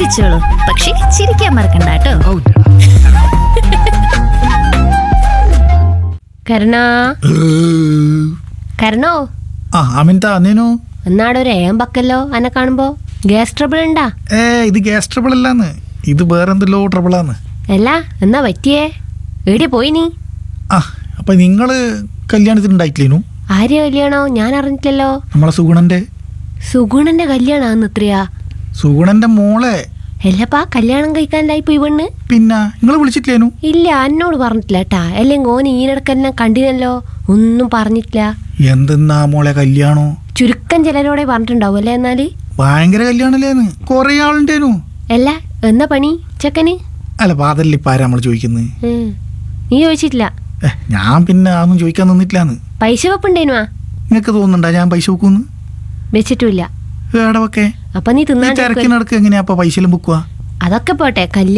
ചിന്തിച്ചോളൂ പക്ഷെ ചിരിക്കാൻ മറക്കണ്ട കേട്ടോ കരുണാ കരണോ ആ അമിൻത നേനു എന്നാടൊരു ഏമ്പക്കല്ലോ അന്നെ കാണുമ്പോ ഗ്യാസ് ട്രബിൾ ഉണ്ടാ ഏ ഇത് ഗ്യാസ് ട്രബിൾ അല്ലാന്ന് ഇത് വേറെന്തല്ലോ ട്രബിളാന്ന് അല്ല എന്നാ പറ്റിയേ എവിടെ പോയി നീ ആ അപ്പൊ നിങ്ങള് കല്യാണത്തിന് ഉണ്ടായിട്ടില്ലേനു ആര്യ കല്യാണോ ഞാൻ അറിഞ്ഞിട്ടില്ലല്ലോ നമ്മളെ സുഗുണന്റെ സുഗുണന്റെ കല്യാണാന്ന് ഇത്രയാ സുഗുണന്റെ മോളെ എല്ലപ്പാ കല്യാണം കഴിക്കാനായി പോയി പെണ്ണ് പിന്നെ നിങ്ങൾ വിളിച്ചിട്ടില്ലേനു ഇല്ല എന്നോട് പറഞ്ഞിട്ടില്ല കേട്ടാ അല്ലെങ്കിൽ ഓൻ ഈയിടക്കെല്ലാം കണ്ടിനല്ലോ ഒന്നും പറഞ്ഞിട്ടില്ല എന്തെന്നാ മോളെ കല്യാണോ ചുരുക്കം ചിലരോടെ പറഞ്ഞിട്ടുണ്ടാവും അല്ലേ എന്നാല് ഭയങ്കര കല്യാണല്ലേന്ന് കൊറേ ആളുണ്ടേനു അല്ല എന്നാ പണി ചെക്കന് അല്ല പാതല്ല ഇപ്പൊ ആരാ നമ്മൾ ചോദിക്കുന്നത് ഉം. നീ ചോദിച്ചിട്ടില്ല ഏ ഞാൻ പിന്നെ അതൊന്നും ചോദിക്കാൻ നിന്നിട്ടില്ലാന്ന് പൈസ വെപ്പുണ്ടേനുവാ നിങ്ങക്ക് തോന്നുന്നുണ്ടാ ഞാൻ പൈസ വെക്കൂന്ന് വെച്ചിട്ടുമില്ല ഏടെ വെക്കേ അപ്പൊ നീ ഈ തിന്നാണ്ട് തിരക്കിനടക്ക് എങ്ങനെയാ അപ്പൊ പൈസ എല്ലാം ബുക്കുക അതൊക്കെ പോട്ടെ കല്യാണം